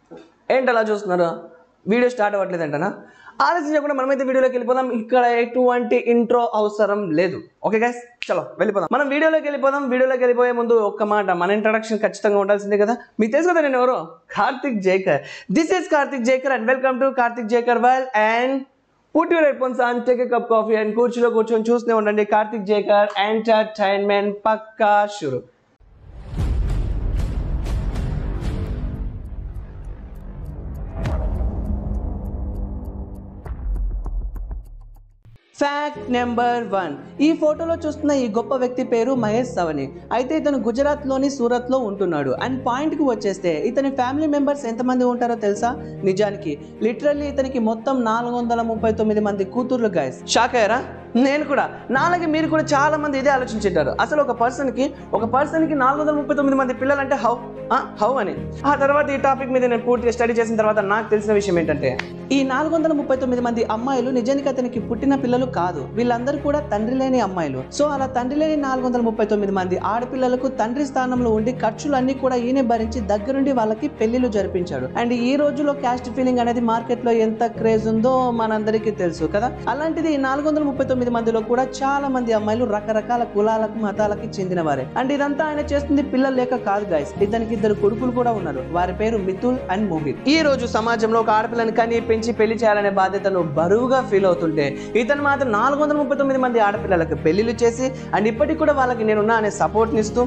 ఏంటి అలా చూస్తున్నారు వీడియో స్టార్ట్ అవ్వట్లేదంటనా ఆలస్యం చేయకుండా మనమైతే వీడియోలోకి వెళ్ళిపోదాం ఇక్కడ ఎటువంటి ఇంట్రో అవసరం లేదు ఓకే గైస్ చలో వెళ్ళిపోదాం మనం వీడియోలోకి వెళ్ళిపోదాం వీడియోలోకి వెళ్ళిపోయే ముందు ఒక్క మాట మన ఇంట్రడక్షన్ ఖచ్చితంగా ఉండాల్సిందే కదా మీకు తెలుసు కదా నేను ఎవరు Karthik జేకర్ this is Karthik Jekar and welcome to Karthik Jekar well and put your head phones on take cup coffee and కూర్చులో కూర్చొని చూస్తూనే ఉండండి కార్తిక్ జేకర్ ఎంటర్టైన్మెంట్ పక్కా షురు ఫ్యాక్ట్ నెంబర్ వన్ ఈ ఫోటోలో చూస్తున్న ఈ గొప్ప వ్యక్తి పేరు మహేష్ సవని అయితే ఇతను గుజరాత్లోని సూరత్లో ఉంటున్నాడు అండ్ పాయింట్కి వచ్చేస్తే ఇతని ఫ్యామిలీ మెంబర్స్ ఎంతమంది ఉంటారో తెలుసా నిజానికి లిటరల్లీ ఇతనికి మొత్తం నాలుగు వందల ముప్పై తొమ్మిది మంది కూతుర్లు గాయస్ షాక్ అయ్యారా నేను కూడా నాలాగే మీరు కూడా చాలా మంది ఇదే ఆలోచించుంటారు అసలు ఒక పర్సన్కి ఒక పర్సన్కి నాలుగు వందల ముప్పై తొమ్మిది మంది పిల్లలు అంటే హౌ హౌ అని ఆ తర్వాత ఈ టాపిక్ మీద నేను పూర్తిగా స్టడీ చేసిన తర్వాత నాకు తెలిసిన విషయం ఏంటంటే ఈ నాలుగు వందల ముప్పై తొమ్మిది మంది అమ్మాయిలు నిజానికి అతనికి పుట్టిన పిల్లలు కాదు వీళ్ళందరూ కూడా తండ్రి లేని అమ్మాయిలు సో అలా తండ్రి లేని నాలుగు వందల ముప్పై తొమ్మిది మంది ఆడపిల్లలకు తండ్రి స్థానంలో ఉండి ఖర్చులు అన్ని కూడా ఈయనే భరించి దగ్గరుండి వాళ్ళకి పెళ్లిళ్ళు జరిపించాడు అండ్ ఈ రోజులో క్యాస్ట్ ఫీలింగ్ అనేది మార్కెట్ లో ఎంత క్రేజ్ ఉందో మనందరికీ తెలుసు కదా అలాంటిది ఈ నాలుగు వందల ముప్పై తొమ్మిది మందిలో కూడా చాలా మంది అమ్మాయిలు రకరకాల కులాలకు మతాలకి చెందిన వారే అండ్ ఇదంతా ఆయన చేస్తుంది పిల్లలు లేక కాదు గాయస్ ఇతనికి ఇద్దరు కొడుకులు కూడా ఉన్నారు వారి పేరు మిథుల్ అండ్ మోహిత్ ఈ రోజు సమాజంలో ఒక ఆడపిల్లని కని పెంచి పెళ్లి చేయాలనే బాధ్యతను బరువుగా ఫీల్ అవుతుంటే ఇతను మాత్రం నాలుగు వందల ముప్పై తొమ్మిది మంది ఆడపిల్లలకు పెళ్లిళ్ళు చేసి అండ్ ఇప్పటికి కూడా వాళ్ళకి నేనున్నా అనే సపోర్ట్ని ఇస్తూ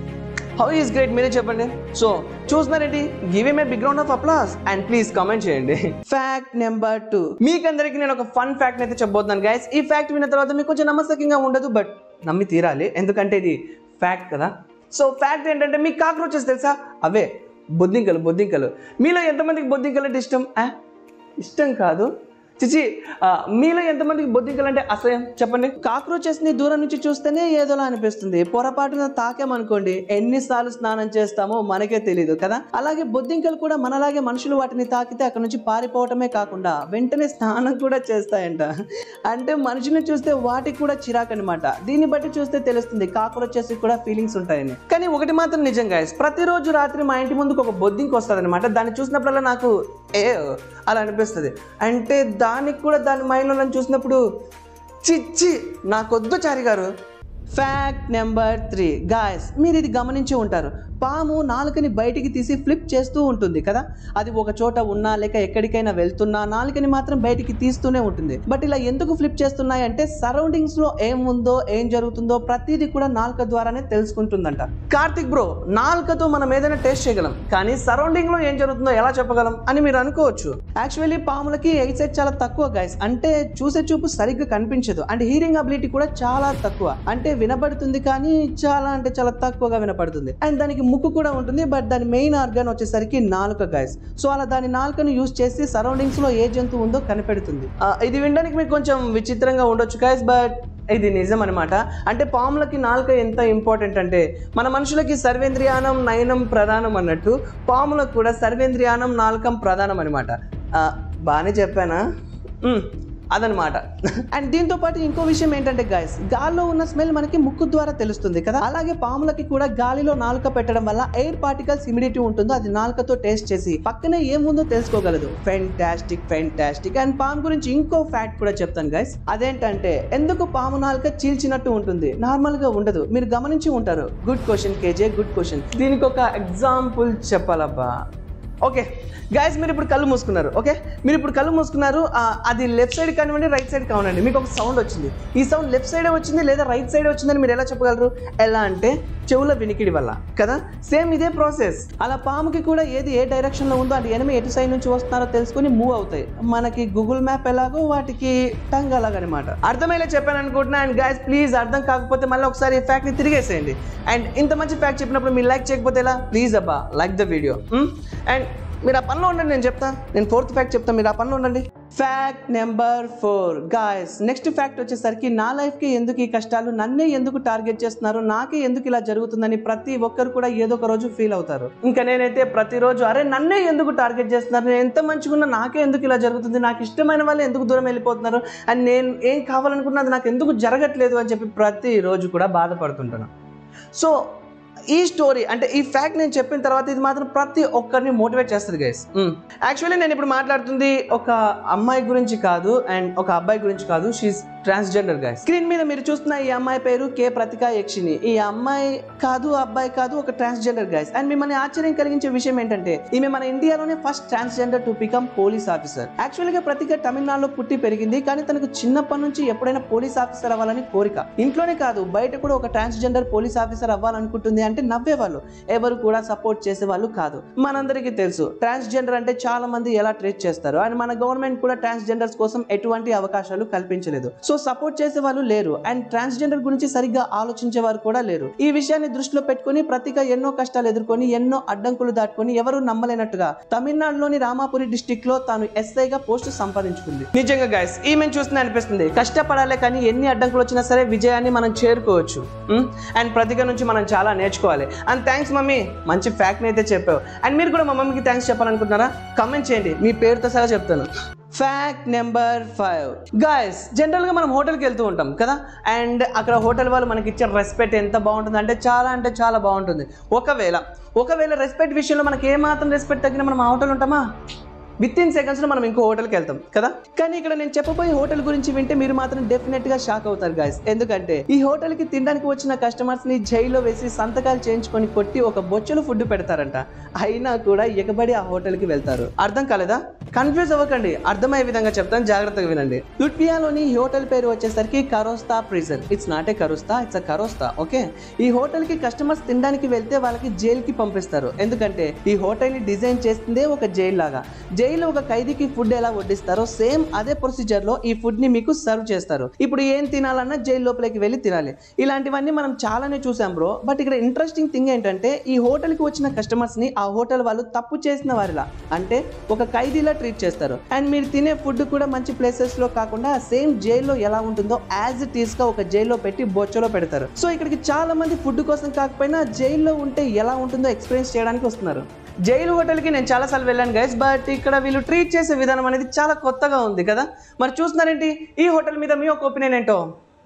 హౌ ఈస్ గ్రేట్ మీరే చెప్పండి సో చూస్తున్నారేంటి give a big round of applause and please comment చేయండి ఫ్యాక్ట్ నెంబర్ టూ మీకందరికి నేను ఒక ఫన్ ఫ్యాక్ట్ అయితే చెప్పబోతున్నాను గైస్ ఈ ఫ్యాక్ట్ విన్న తర్వాత మీకు కొంచెం నమ్మసకంగా ఉండదు బట్ నమ్మి తీరాలి ఎందుకంటే ఇది ఫ్యాక్ట్ కదా సో ఫ్యాక్ట్ ఏంటంటే మీకు కాక్రోచెస్ తెలుసా అవే బొద్దింకలు బొద్దింకలు మీలో ఎంతమందికి బొద్దింకలు అంటే ఇష్టం ఆ? ఇష్టం కాదు చిచి ఆ, మీలో ఎంతమందికి బొద్దింకలు అంటే అసహ్యం చెప్పండి కాక్రోచెస్ ని దూరం నుంచి చూస్తేనే ఏదోలా అనిపిస్తుంది పొరపాటున తాకామనుకోండి ఎన్నిసార్లు స్నానం చేస్తామో మనకే తెలియదు కదా అలాగే బొద్దింకలు కూడా మనలాగే మనుషులు వాటిని తాకితే అక్కడ నుంచి పారిపోవటమే కాకుండా వెంటనే స్నానం కూడా చేస్తాయంట అంటే మనిషిని చూస్తే వాటికి కూడా చిరాకు అనమాట దీన్ని బట్టి చూస్తే తెలుస్తుంది కాక్రోచెస్ కూడా ఫీలింగ్స్ ఉంటాయని కానీ ఒకటి మాత్రం నిజం గాయస్ ప్రతిరోజు రాత్రి మా ఇంటి ముందుకు ఒక బొద్దింక వస్తుంది అనమాట దాన్ని చూసినప్పుడల్లా నాకు ఏ అలా అనిపిస్తుంది అంటే దానికి కూడా దాని మైండ్లో నన్ను చూసినప్పుడు చిచ్చి నాకొద్దు చారి గారు ఫ్యాక్ట్ నెంబర్ త్రీ గాయస్ మీరు ఇది గమనించి ఉంటారు పాము నాలుకని బయటికి తీసి ఫ్లిప్ చేస్తూ ఉంటుంది కదా అది ఒక చోట ఉన్నా లేక ఎక్కడికైనా వెళ్తున్నా నాలుకని మాత్రం బయటికి తీస్తూనే ఉంటుంది బట్ ఇలా ఎందుకు ఫ్లిప్ చేస్తున్నాయి అంటే సరౌండింగ్స్ లో ఏం ఉందో ఏం జరుగుతుందో ప్రతిదీ కూడా నాలుక ద్వారానే తెలుసుకుంటుందంట కార్తిక్ బ్రో నాలుకతో మనం ఏదైనా టేస్ట్ చేయగలం కానీ సరౌండింగ్ లో ఏం జరుగుతుందో ఎలా చెప్పగలం అని మీరు అనుకోవచ్చు యాక్చువల్లీ పాములకి ఎయిట్ సైట్ చాలా తక్కువ గైస్ అంటే చూసే చూపు సరిగ్గా కనిపించదు అండ్ హీరింగ్ అబిలిటీ కూడా చాలా తక్కువ అంటే వినపడుతుంది కానీ చాలా అంటే చాలా తక్కువగా వినపడుతుంది అండ్ దానికి ముక్కు కూడా ఉంటుంది బట్ దాని మెయిన్ ఆర్గాన్ వచ్చేసరికి నాలుక గైస్ సో అలా దాని నాలుకను యూస్ చేసి సరౌండింగ్స్ లో ఏ జంతువు ఉందో కనిపెడుతుంది ఆ, ఇది వినడానికి మీకు కొంచెం విచిత్రంగా ఉండొచ్చు గైస్ బట్ ఇది నిజం అనమాట అంటే పాములకి నాలుక ఎంత ఇంపార్టెంట్ అంటే మన మనుషులకి సర్వేంద్రియానం నయనం ప్రధానం అన్నట్టు పాములకు కూడా సర్వేంద్రియానం నాలుకం ప్రధానం అనమాట బాగానే చెప్పానా మ్, అదనమాట అండ్ దీంతో పాటు ఇంకో విషయం ఏంటంటే గాయస్ గాల్లో ఉన్న స్మెల్ మనకి ముక్కు ద్వారా తెలుస్తుంది కదా అలాగే పాములకి కూడా గాలిలో నాలుక పెట్టడం వల్ల ఎయిర్ పార్టికల్స్ ఇమిడిటీ ఉంటుందో అది నాలుకతో టేస్ట్ చేసి పక్కనే ఏముందో తెలుసుకోగలదు ఫెంటాస్టిక్ ఫెంటాస్టిక్ అండ్ పాము గురించి ఇంకో ఫ్యాక్ట్ కూడా చెప్తాను గైస్ అదేంటంటే ఎందుకు పాము నాలుక చీల్చినట్టు ఉంటుంది నార్మల్ గా ఉండదు మీరు గమనించి ఉంటారు గుడ్ క్వశ్చన్ కేజే గుడ్ క్వశ్చన్ దీనికి ఒక ఎగ్జాంపుల్ చెప్పాలబ్బా ఓకే గాయస్ మీరు ఇప్పుడు కళ్ళు మూసుకున్నారు ఓకే మీరు ఇప్పుడు కళ్ళు మూసుకున్నారు ఆ, అది లెఫ్ట్ సైడ్ కానివ్వండి రైట్ సైడ్ కానివ్వండి మీకు ఒక సౌండ్ వచ్చింది ఈ సౌండ్ లెఫ్ట్ సైడే వచ్చింది లేదా రైట్ సైడ్ వచ్చిందని మీరు ఎలా చెప్పగలరు ఎలా అంటే చెవుల వినికిడి వల్ల కదా సేమ్ ఇదే ప్రాసెస్ అలా పాముకి కూడా ఏది ఏ డైరెక్షన్లో ఉందో అది ఎనిమి ఎటు సైడ్ నుంచి వస్తున్నారో తెలుసుకొని మూవ్ అవుతాయి మనకి గూగుల్ మ్యాప్ ఎలాగో వాటికి టంగ్ అలాగనమాట అర్థమయ్యేలా చెప్పాను అనుకుంటున్నా అండ్ గాయస్ ప్లీజ్ అర్థం కాకపోతే మళ్ళీ ఒకసారి ఈ ఫ్యాక్ట్ని తిరిగేసేయండి అండ్ ఇంత మంచి ఫ్యాక్ట్ చెప్పినప్పుడు మీరు లైక్ చేయకపోతే ఎలా ప్లీజ్ అబ్బా లైక్ ద వీడియో అండ్ మీరు ఆ పనిలో ఉండండి నేను చెప్తా నేను ఫోర్త్ ఫ్యాక్ట్ చెప్తాను మీరు ఆ పనిలో ఉండండి fact number four guys next fact వచ్చేసరికి నా లైఫ్కి ఎందుకు ఈ కష్టాలు నన్నే ఎందుకు టార్గెట్ చేస్తున్నారు నాకే ఎందుకు ఇలా జరుగుతుందని ప్రతి ఒక్కరు కూడా ఏదో ఒక రోజు ఫీల్ అవుతారు ఇంకా నేనైతే ప్రతిరోజు అరే నన్నే ఎందుకు టార్గెట్ చేస్తున్నారు నేను ఎంత మంచిగున్నా నాకే ఎందుకు ఇలా జరుగుతుంది నాకు ఇష్టమైన వాళ్ళు ఎందుకు దూరం వెళ్ళిపోతున్నారు అండ్ నేను ఏం కావాలనుకున్నది నాకు ఎందుకు జరగట్లేదు అని చెప్పి ప్రతిరోజు కూడా బాధపడుతుంటాను సో ఈ స్టోరీ అంటే ఈ ఫ్యాక్ట్ నేను చెప్పిన తర్వాత ఇది మాత్రం ప్రతి ఒక్కరిని మోటివేట్ చేస్తుంది గైస్ యాక్చువల్లీ నేను ఇప్పుడు మాట్లాడుతుంది ఒక అమ్మాయి గురించి కాదు అండ్ ఒక అబ్బాయి గురించి కాదు షీస్ ట్రాన్స్జెండర్ గైస్ స్క్రీన్ మీద మీరు చూస్తున్న ఈ అమ్మాయి పేరు కే ప్రతిక యక్షిని ఈ అమ్మాయి కాదు అబ్బాయి కాదు ఒక ట్రాన్స్జెండర్ గైస్ అండ్ మిమ్మల్ని ఆశ్చర్యం కలిగించే విషయం ఏంటంటే ఈమె మన ఇండియాలోనే first transgender to become police officer actual గా ప్రతిక తమిళనాడులో పుట్టి పెరిగింది కానీ తనకు చిన్నప్పటి నుంచి ఎప్పుడైనా పోలీస్ ఆఫీసర్ అవ్వాలని కోరిక ఇంట్లోనే కాదు బయట కూడా ఒక ట్రాన్స్జెండర్ పోలీస్ ఆఫీసర్ అవ్వాలనుకుంటుంది అంటే నవ్వేవాళ్ళు ఎవరు కూడా సపోర్ట్ చేసేవాళ్ళు కాదు మనందరికీ తెలుసు ట్రాన్స్జెండర్ అంటే చాలా మంది ఎలా ట్రీట్ చేస్తారు అండ్ మన గవర్నమెంట్ కూడా ట్రాన్స్జెండర్స్ కోసం ఎటువంటి అవకాశాలు కల్పించలేదు సో సపోర్ట్ చేసే వాళ్ళు లేరు అండ్ ట్రాన్స్జెండర్ గురించి సరిగ్గా ఆలోచించే వారు కూడా లేరు ఈ విషయాన్ని దృష్టిలో పెట్టుకుని ప్రతిగా ఎన్నో కష్టాలు ఎదుర్కొని ఎన్నో అడ్డంకులు దాటుకొని ఎవరు నమ్మలేనట్టుగా తమిళనాడులోని రామాపురి డిస్టిక్ లో తాను ఎస్ఐగా పోస్ట్ సంపాదించుకుంది నిజంగా గైస్ ఈమెను చూస్తే అనిపిస్తుంది కష్టపడాలే కానీ ఎన్ని అడ్డంకులు వచ్చినా సరే విజయాన్ని మనం చేరుకోవచ్చు అండ్ ప్రతిక నుంచి మనం చాలా నేర్చుకోవాలి అండ్ థ్యాంక్స్ మమ్మీ మంచి ఫ్యాక్ట్ని అయితే చెప్పావు అండ్ మీరు కూడా మా మమ్మీకి థ్యాంక్స్ చెప్పాలనుకుంటున్నారా కమెంట్ చేయండి మీ పేరుతో సహా చెప్తాను ఫ్యాక్ట్ నెంబర్ ఫైవ్ గాయస్ జనరల్గా మనం హోటల్కి వెళ్తూ ఉంటాం కదా అండ్ అక్కడ హోటల్ వాళ్ళు మనకి ఇచ్చే రెస్పెక్ట్ ఎంత బాగుంటుంది అంటే చాలా అంటే చాలా బాగుంటుంది ఒకవేళ ఒకవేళ రెస్పెక్ట్ విషయంలో మనకి ఏమాత్రం రెస్పెక్ట్ తగ్గిన మనం ఆ హోటల్ ఉంటామా విత్ ఇన్ సెకండ్స్లో మనం ఇంకో హోటల్కి వెళ్తాం కదా కానీ ఇక్కడ నేను చెప్పబోయే హోటల్ గురించి వింటే మీరు మాత్రం డెఫినెట్గా షాక్ అవుతారు గాయస్ ఎందుకంటే ఈ హోటల్కి తినడానికి వచ్చిన కస్టమర్స్ని జైల్లో వేసి సంతకాలు చేయించుకొని కొట్టి ఒక బొచ్చలు ఫుడ్ పెడతారంట అయినా కూడా ఎగబడి ఆ హోటల్కి వెళ్తారు అర్థం కాలేదా కన్ఫ్యూజ్ అవ్వకండి అర్థమయ్యే విధంగా చెప్తాను జాగ్రత్తగా వినండి లుట్పియాలోని ఈ హోటల్ పేరు వచ్చేసరికి Karosta prison it's not a Karosta it's a Karosta okay ఈ హోటల్కి కస్టమర్స్ తినడానికి వెళ్తే వాళ్ళకి జైలుకి పంపిస్తారు ఎందుకంటే ఈ హోటల్ని డిజైన్ చేస్తుందే ఒక జైల్ లాగా జైల్లో ఒక ఖైదీకి ఫుడ్ ఎలా వడ్డిస్తారో సేమ్ అదే ప్రొసీజర్ లో ఈ ఫుడ్ ని మీకు సర్వ్ చేస్తారు ఇప్పుడు ఏం తినాలన్నా జైలు లోపలికి వెళ్ళి తినాలి ఇలాంటివన్నీ మనం చాలానే చూసాం బ్రో బట్ ఇక్కడ ఇంట్రెస్టింగ్ థింగ్ ఏంటంటే ఈ హోటల్కి వచ్చిన కస్టమర్స్ ని ఆ హోటల్ వాళ్ళు తప్పు చేసిన వారిలా అంటే ఒక ఖైదీలా ట్రీట్ చేస్తారు అండ్ మీరు తినే ఫుడ్ కూడా మంచి ప్లేసెస్ లో కాకుండా సేమ్ జైల్లో ఎలా ఉంటుందో యాజ్ ఇట్ ఈస్ గా ఒక జైల్లో పెట్టి బొచ్చలో పెడతారు సో ఇక్కడికి చాలా మంది ఫుడ్ కోసం కాకపోయినా జైల్లో ఉంటే ఎలా ఉంటుందో ఎక్స్పీరియన్స్ చేయడానికి వస్తున్నారు జైలు హోటల్కి నేను చాలాసార్లు వెళ్ళాను గైస్ బట్ ఇక్కడ వీళ్ళు ట్రీట్ చేసే విధానం అనేది చాలా కొత్తగా ఉంది కదా మరి చూస్తున్నారేంటి ఈ హోటల్ మీద మీ ఒక ఒపీనియన్ ఏంటో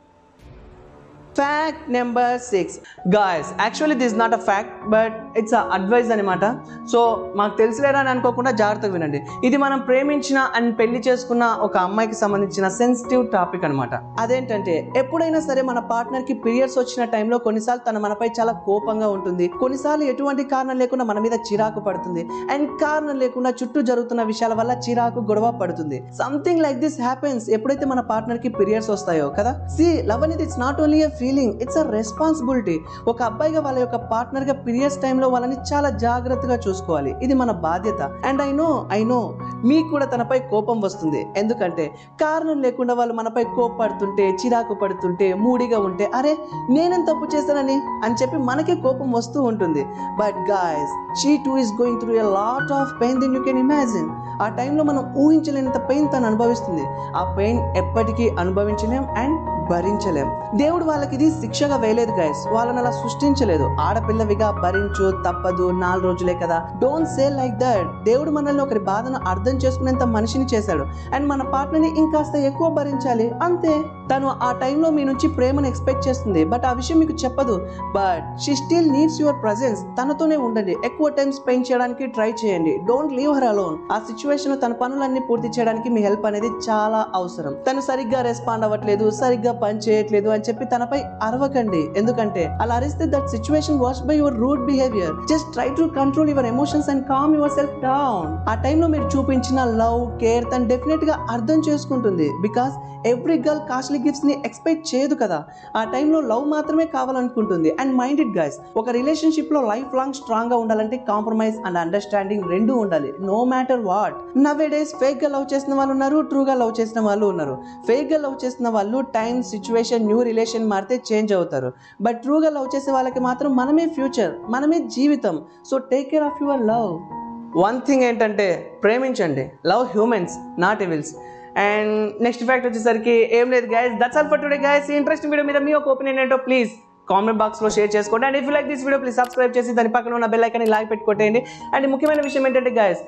fact number six guys actually this not a fact but it's a advice అనమాట సో మాకు తెలిసిలేరా అని అనుకోకుండా జాగ్రత్తగా వినండి ఇది మనం ప్రేమించిన అండ్ పెళ్లి చేసుకున్న ఒక అమ్మాయికి సంబంధించిన సెన్సిటివ్ టాపిక్ అనమాట అదేంటంటే ఎప్పుడైనా సరే మన పార్ట్నర్ కి పీరియడ్స్ వచ్చిన టైంలో కొన్నిసార్లు తన మనపై చాలా కోపంగా ఉంటుంది కొన్నిసార్లు ఎటువంటి కారణం లేకుండా మన మీద చిరాకు పడుతుంది అండ్ కారణం లేకుండా చుట్టూ జరుగుతున్న విషయాల వల్ల చిరాకు గొడవ పడుతుంది సంథింగ్ లైక్ దిస్ హ్యాపెన్స్ ఎప్పుడైతే మన పార్ట్నర్ కి పీరియడ్స్ వస్తాయో కదా సి లవ్ అనేది it's not only feeling it's a responsibility ఒక అబ్బాయిగా వాళ్ళ యొక్క పార్ట్నర్ గా పీరియడ్స్ టైంలో వాళ్ళని చాలా జాగ్రత్తగా చూసుకోవాలి ఇది మన బాధ్యత and I know I know మీకు కూడా తనపై కోపం వస్తుంది ఎందుకంటే కారణం లేకుండా వాళ్ళు మనపై కోపడుతుంటే చిరాకు పడుతుంటే మూడిగా ఉంటే అరే నేనేం తప్పు చేశానని అని చెప్పి మనకే కోపం వస్తూ ఉంటుంది but guys she too is going through a lot of pain then you can imagine ఆ టైంలో మనం ఊహించలేనంత పెయిన్ తను అనుభవిస్తుంది ఆ పెయిన్ ఎప్పటికీ అనుభవించలేం అండ్ భరించలేం దేవుడు వాళ్ళకి ఇది శిక్షగా వేయలేదు గైస్ వాళ్ళని అలా సృష్టించలేదు ఆడపిల్లవిగా భరించు తప్పదు నాలుగు రోజులే కదా డోంట్ సే లైక్ దట్ దేవుడు మనల్ని ఒకరి బాధను అర్థం చేసుకునేంత మనిషిని చేశాడు అండ్ మన పార్ట్నర్ని ఇంకాస్త ఎక్కువ భరించాలి అంతే తను ఆ టైంలో మీ నుంచి ప్రేమను ఎక్స్పెక్ట్ చేస్తుంది బట్ ఆ విషయం మీకు చెప్పదు but she still needs your presence తనతోనే ఉండండి ఎక్కువ టైం స్పెండ్ చేయడానికి ట్రై చేయండి డోంట్ లీవ్ హర్ అలోన్ ఆ సిచ్యువేషన్ తన పనులన్నీ పూర్తి చేయడానికి మీ హెల్ప్ అనేది చాలా అవసరం తను సరిగ్గా రెస్పాండ్ అవ్వట్లేదు సరిగ్గా పని చేయట్లేదు అని చెప్పి తనపై అరవకండి ఎందుకంటే అలా అరిస్తే that situation wash by your rude behaviour just try to control your emotions and calm yourself down ఆ టైంలో మీరు చూపించిన లవ్ కేర్ తను డెఫినెట్ గా అర్థం చేసుకుంటుంది because every girl costly gifts ని ఎక్స్పెక్ట్ చేయదు కదా ఆ టైంలో లవ్ మాత్రమే కావాలనుకుంటుంది అండ్ మైండ్ ఇట్ గైస్ ఒక రిలేషన్షిప్ లో లైఫ్ లాంగ్ స్ట్రాంగ్ గా ఉండాలంటే కాంప్రమైజ్ అండ్ అండర్స్టాండింగ్ రెండు ఉండాలి no matter what nowadays fake గా లవ్ చేసిన వాళ్ళు ఉన్నారు ట్రూగా లవ్ చేసిన వాళ్ళు ఉన్నారు ఫేక్ గా లవ్ చేసిన వాళ్ళు టైం సిచ్యువేషన్ న్యూ రిలేషన్ మారితే చేంజ్ అవుతారు బట్ ట్రూగా లవ్ చేసే వాళ్ళకి మాత్రం మనమే ఫ్యూచర్ మనమే జీవితం so take care of your love one thing ఏంటంటే ప్రేమించండి love humans not evils and next fact వచ్చేసరికి ఏం లేదు guys that's all for today guys ఈ ఇంట్రెస్టింగ్ వీడియో మీద మీ ఒక ఒపీనియన్ ఏంటో ప్లీజ్ కామెంట్ బాక్స్లో షేర్ చేసుకోండి and if like this video please subscribe చేసి దాని పక్కన ఉన్న బెల్ ఐకాన్ని లాగ్ పెట్టి కొట్టేయండి అండ్ ముఖ్యమైన విషయం ఏంటంటే గైస్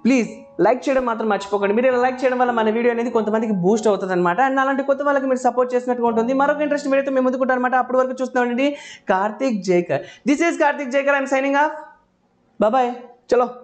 ప్లీజ్ లైక్ చేయడం మాత్రం మర్చిపోకండి మీరు ఇలా లైక్ చేయడం వల్ల మన వీడియో అనేది కొంతమందికి బూస్ట్ అవుతుంది అనమాట అండ్ అలాంటి కొత్త వాళ్ళకి మీరు సపోర్ట్ చేసినట్టుగా ఉంటుంది మరొక ఇంట్రెస్ట్ వీడియోతో మేము ముందుకుంటాం అనమాట అప్పటి వరకు చూస్తున్నామండి కార్తిక్ జేకర్ దిస్ ఈస్ కార్తిక్ జేకర్ ఐఎమ్ సైనింగ్ ఆఫ్ బాబాయ్ చలో